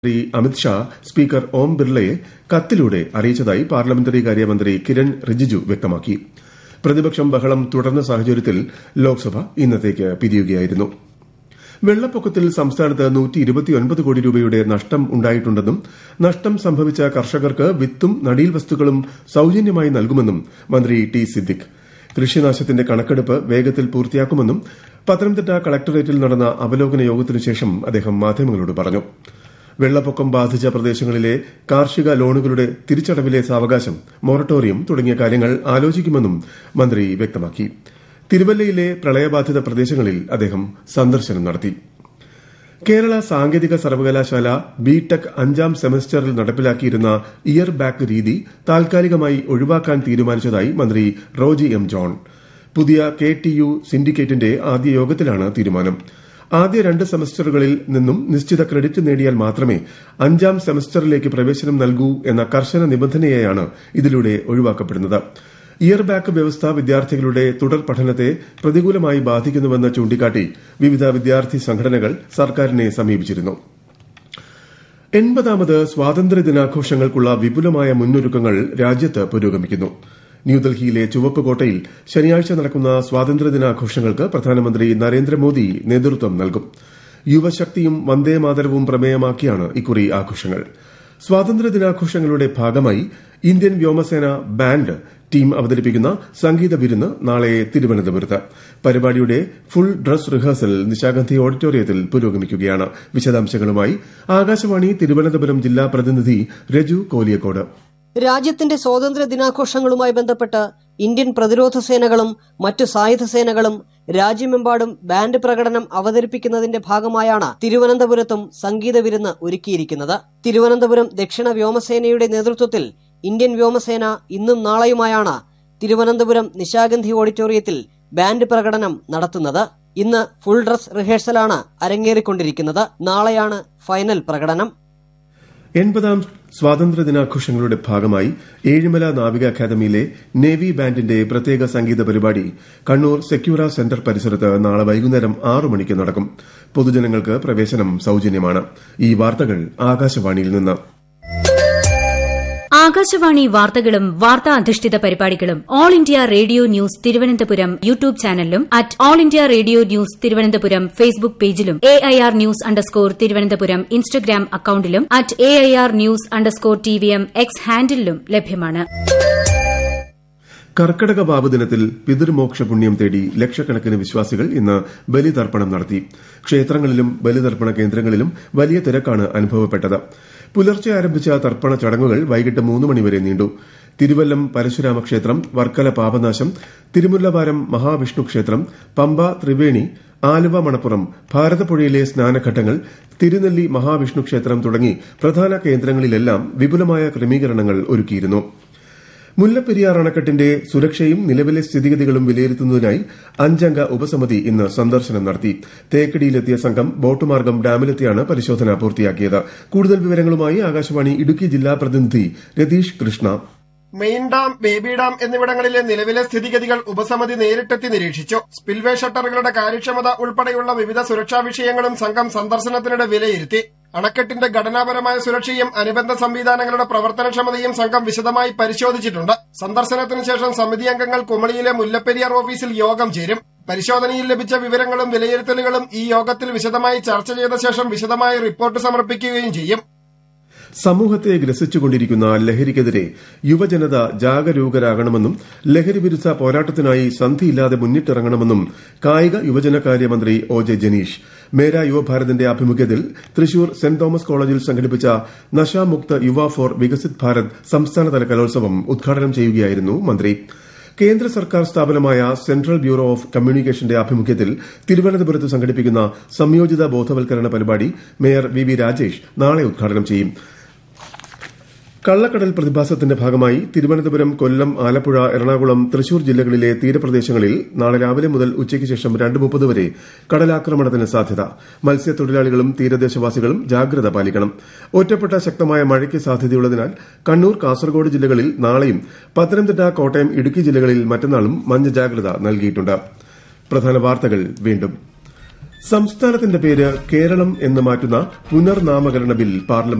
കേന്ദ്രമന്ത്രി അമിത്ഷാ സ്പീക്കർ ഓം ബിർളയെ കത്തിലൂടെ അറിയിച്ചതായി പാർലമെന്ററി കാര്യമന്ത്രി കിരൺ റിജിജു വ്യക്തമാക്കി പ്രതിപക്ഷം ബഹളം തുടർന്ന സാഹചര്യത്തിൽ ലോക്സഭ ഇന്നത്തേക്ക് പിരിയുകയായിരുന്നു വെള്ളപ്പൊക്കത്തിൽ സംസ്ഥാനത്ത് കോടി രൂപയുടെ നഷ്ടം ഉണ്ടായിട്ടുണ്ടെന്നും നഷ്ടം സംഭവിച്ച കർഷകർക്ക് വിത്തും നടീൽ വസ്തുക്കളും സൌജന്യമായി നൽകുമെന്നും മന്ത്രി ടി സിദ്ദിഖ് കൃഷിനാശത്തിന്റെ കണക്കെടുപ്പ് വേഗത്തിൽ പൂർത്തിയാക്കുമെന്നും പത്തനംതിട്ട കളക്ടറേറ്റിൽ നടന്ന അവലോകന യോഗത്തിനുശേഷം അദ്ദേഹം മാധ്യമങ്ങളോട് പറഞ്ഞു വെള്ളപ്പൊക്കം ബാധിച്ച പ്രദേശങ്ങളിലെ കാർഷിക ലോണുകളുടെ തിരിച്ചടവിലെ സാവകാശം മൊറട്ടോറിയം തുടങ്ങിയ കാര്യങ്ങൾ ആലോചിക്കുമെന്നും മന്ത്രി വ്യക്തമാക്കി തിരുവല്ലയിലെ പ്രളയബാധിത പ്രദേശങ്ങളിൽ അദ്ദേഹം സന്ദർശനം നടത്തി കേരള സാങ്കേതിക സർവകലാശാല ബി ടെക് അഞ്ചാം സെമസ്റ്ററിൽ നടപ്പിലാക്കിയിരുന്ന ഇയർ ബാക്ക് രീതി താൽക്കാലികമായി ഒഴിവാക്കാൻ തീരുമാനിച്ചതായി മന്ത്രി റോജി എം ജോൺ പുതിയ കെ ടി യു സിൻഡിക്കേറ്റിന്റെ ആദ്യ യോഗത്തിലാണ് തീരുമാനം ആദ്യ രണ്ട് സെമസ്റ്ററുകളിൽ നിന്നും നിശ്ചിത ക്രെഡിറ്റ് നേടിയാൽ മാത്രമേ അഞ്ചാം സെമസ്റ്ററിലേക്ക് പ്രവേശനം നൽകൂ എന്ന കർശന നിബന്ധനയെയാണ് ഇതിലൂടെ ഒഴിവാക്കപ്പെടുന്നത് ഇയർ ബാക്ക് വ്യവസ്ഥ വിദ്യാർത്ഥികളുടെ തുടർ പഠനത്തെ പ്രതികൂലമായി ബാധിക്കുന്നുവെന്ന് ചൂണ്ടിക്കാട്ടി വിവിധ വിദ്യാർത്ഥി സംഘടനകൾ സർക്കാരിനെ സമീപിച്ചിരുന്നു എൺപതാമത് സ്വാതന്ത്ര്യദിനാഘോഷങ്ങൾക്കുള്ള വിപുലമായ മുന്നൊരുക്കങ്ങൾ രാജ്യത്ത് പുരോഗമിക്കുന്നു ന്യൂഡൽഹിയിലെ ചുവപ്പ് കോട്ടയിൽ ശനിയാഴ്ച നടക്കുന്ന സ്വാതന്ത്ര്യദിനാഘോഷങ്ങൾക്ക് പ്രധാനമന്ത്രി നരേന്ദ്രമോദി നേതൃത്വം നൽകും യുവശക്തിയും വന്ദേമാതരവും പ്രമേയമാക്കിയാണ് ഇക്കുറി ആഘോഷങ്ങൾ സ്വാതന്ത്ര്യദിനാഘോഷങ്ങളുടെ ഭാഗമായി ഇന്ത്യൻ വ്യോമസേന ബാൻഡ് ടീം അവതരിപ്പിക്കുന്ന സംഗീത വിരുന്ന് നാളെ തിരുവനന്തപുരത്ത് പരിപാടിയുടെ ഫുൾ ഡ്രസ് റിഹേഴ്സൽ നിശാഗന്ധി ഓഡിറ്റോറിയത്തിൽ പുരോഗമിക്കുകയാണ് വിശദാംശങ്ങളുമായി ആകാശവാണി തിരുവനന്തപുരം ജില്ലാ പ്രതിനിധി രജു കോലിയക്കോട് രാജ്യത്തിന്റെ സ്വാതന്ത്ര്യ ദിനാഘോഷങ്ങളുമായി ബന്ധപ്പെട്ട് ഇന്ത്യൻ പ്രതിരോധ സേനകളും മറ്റു സായുധ സേനകളും രാജ്യമെമ്പാടും ബാൻഡ് പ്രകടനം അവതരിപ്പിക്കുന്നതിന്റെ ഭാഗമായാണ് തിരുവനന്തപുരത്തും സംഗീത വിരുന്ന് ഒരുക്കിയിരിക്കുന്നത് തിരുവനന്തപുരം ദക്ഷിണ വ്യോമസേനയുടെ നേതൃത്വത്തിൽ ഇന്ത്യൻ വ്യോമസേന ഇന്നും നാളെയുമായാണ് തിരുവനന്തപുരം നിശാഗന്ധി ഓഡിറ്റോറിയത്തിൽ ബാൻഡ് പ്രകടനം നടത്തുന്നത് ഇന്ന് ഫുൾ ഡ്രസ് റിഹേഴ്സലാണ് അരങ്ങേറിക്കൊണ്ടിരിക്കുന്നത് നാളെയാണ് ഫൈനൽ പ്രകടനം എൺപതാം സ്വാതന്ത്ര്യദിനാഘോഷങ്ങളുടെ ഭാഗമായി ഏഴിമല നാവിക അക്കാദമിയിലെ നേവി ബാൻഡിന്റെ പ്രത്യേക സംഗീത പരിപാടി കണ്ണൂർ സെക്യൂര സെന്റർ പരിസരത്ത് നാളെ വൈകുന്നേരം ആറു മണിക്ക് നടക്കും പൊതുജനങ്ങൾക്ക് പ്രവേശനം സൌജന്യമാണ് ഈ വാർത്തകൾ ആകാശവാണിയിൽ നിന്ന് ആകാശവാണി വാർത്തകളും വാർത്താ അധിഷ്ഠിത പരിപാടികളും All India Radio news Thiruvananthapuram YouTube ചാനലിലും at All India Radio news Thiruvananthapuram Facebook പേജിലും A I R news underscore Thiruvananthapuram Instagram അക്കൌണ്ടിലും at A I R news underscore T V M X ഹാൻഡിലും ലഭ്യമാണ് കർക്കടക ബാബു ദിനത്തിൽ പിതൃമോക്ഷ പുണ്യം തേടി ലക്ഷക്കണക്കിന് വിശ്വാസികൾ ഇന്ന് ബലിതർപ്പണം നടത്തി ക്ഷേത്രങ്ങളിലും ബലിതർപ്പണ കേന്ദ്രങ്ങളിലും വലിയ തിരക്കാണ് അനുഭവപ്പെട്ടത് പുലർച്ചെ ആരംഭിച്ച തർപ്പണ ചടങ്ങുകൾ വൈകിട്ട് മൂന്ന് മണിവരെ നീണ്ടു തിരുവല്ലം പരശുരാമ ക്ഷേത്രം വർക്കല പാപനാശം തിരുമുല്ലവാരം മഹാവിഷ്ണു ക്ഷേത്രം പമ്പ ത്രിവേണി ആലുവ മണപ്പുറം ഭാരതപ്പുഴയിലെ സ്നാനഘട്ടങ്ങൾ തിരുനെല്ലി മഹാവിഷ്ണു ക്ഷേത്രം തുടങ്ങി പ്രധാന കേന്ദ്രങ്ങളിലെല്ലാം വിപുലമായ ക്രമീകരണങ്ങൾ ഒരുക്കിയിരുന്നു മുല്ലപ്പെരിയാർ അണക്കെട്ടിന്റെ സുരക്ഷയും നിലവിലെ സ്ഥിതിഗതികളും വിലയിരുത്തുന്നതിനായി അഞ്ചംഗ ഉപസമിതി ഇന്ന് സന്ദർശനം നടത്തി തേക്കടിയിലെത്തിയ സംഘം ബോട്ടുമാർഗം ഡാമിലെത്തിയാണ് പരിശോധന പൂർത്തിയാക്കിയത് കൂടുതൽ വിവരങ്ങളുമായി ആകാശവാണി ഇടുക്കി ജില്ലാ പ്രതിനിധി Ratheesh Krishna main dam baby dam എന്നിവിടങ്ങളിലെ നിലവിലെ സ്ഥിതിഗതികൾ ഉപസമിതി നേരിട്ടെത്തി നിരീക്ഷിച്ചു സ്പിൽവേ ഷട്ടറുകളുടെ കാര്യക്ഷമത ഉൾപ്പെടെയുള്ള വിവിധ സുരക്ഷാ വിഷയങ്ങളും സംഘം സന്ദർശനത്തിനിടെ വിലയിരുത്തി അണക്കെട്ടിന്റെ ഘടനാപരമായ സുരക്ഷയും അനുബന്ധ സംവിധാനങ്ങളുടെ പ്രവർത്തനക്ഷമതയും സംഘം വിശദമായി പരിശോധിച്ചിട്ടുണ്ട് സന്ദർശനത്തിന് ശേഷം സമിതി അംഗങ്ങൾ കുമളിയിലെ മുല്ലപ്പെരിയാർ ഓഫീസിൽ യോഗം ചേരും പരിശോധനയിൽ ലഭിച്ച വിവരങ്ങളും വിലയിരുത്തലുകളും ഈ യോഗത്തിൽ വിശദമായി ചർച്ച ചെയ്ത ശേഷം വിശദമായ റിപ്പോർട്ട് സമർപ്പിക്കുകയും ചെയ്യും സമൂഹത്തെ ഗ്രസിച്ചുകൊണ്ടിരിക്കുന്ന ലഹരിക്കെതിരെ യുവജനത ജാഗരൂകരാകണമെന്നും ലഹരി വിരുദ്ധ പോരാട്ടത്തിനായി സന്ധിയില്ലാതെ മുന്നിട്ടിറങ്ങണമെന്നും കായിക യുവജനകാര്യ മന്ത്രി ഒ ജെ ജനീഷ് മേര യുവഭാരതിന്റെ ആഭിമുഖ്യത്തിൽ തൃശൂർ സെന്റ് തോമസ് കോളേജിൽ സംഘടിപ്പിച്ച നശാമുക്ത യുവ ഫോർ വികസിത് ഭാരത് സംസ്ഥാനതല കലോത്സവം ഉദ്ഘാടനം ചെയ്യുകയായിരുന്നു മന്ത്രി കേന്ദ്ര സർക്കാർ സ്ഥാപനമായ സെൻട്രൽ ബ്യൂറോ ഓഫ് കമ്മ്യൂണിക്കേഷന്റെ ആഭിമുഖ്യത്തിൽ തിരുവനന്തപുരത്ത് സംഘടിപ്പിക്കുന്ന സംയോജിത ബോധവൽക്കരണ പരിപാടി മേയർ വി വി രാജേഷ് നാളെ ഉദ്ഘാടനം ചെയ്യും കള്ളക്കടൽ പ്രതിഭാസത്തിന്റെ ഭാഗമായി തിരുവനന്തപുരം കൊല്ലം ആലപ്പുഴ എറണാകുളം തൃശൂർ ജില്ലകളിലെ തീരപ്രദേശങ്ങളിൽ നാളെ രാവിലെ മുതൽ ഉച്ചയ്ക്ക് ശേഷം രണ്ട് മുപ്പത് വരെ കടലാക്രമണത്തിന് സാധ്യത മത്സ്യത്തൊഴിലാളികളും തീരദേശവാസികളും ജാഗ്രത പാലിക്കണം ഒറ്റപ്പെട്ട ശക്തമായ മഴയ്ക്ക് സാധ്യതയുള്ളതിനാൽ കണ്ണൂർ കാസർഗോഡ് ജില്ലകളിൽ നാളെയും പത്തനംതിട്ട കോട്ടയം ഇടുക്കി ജില്ലകളിൽ മറ്റന്നാളും മഞ്ഞ ജാഗ്രത നൽകിയിട്ടുണ്ട് പ്രധാന വാർത്തകൾ വീണ്ടും സംസ്ഥാനത്തിന്റെ പേര് കേരളം എന്ന് മാറ്റുന്ന പുനർനാമകരണ ബിൽ പാർലമെന്റ്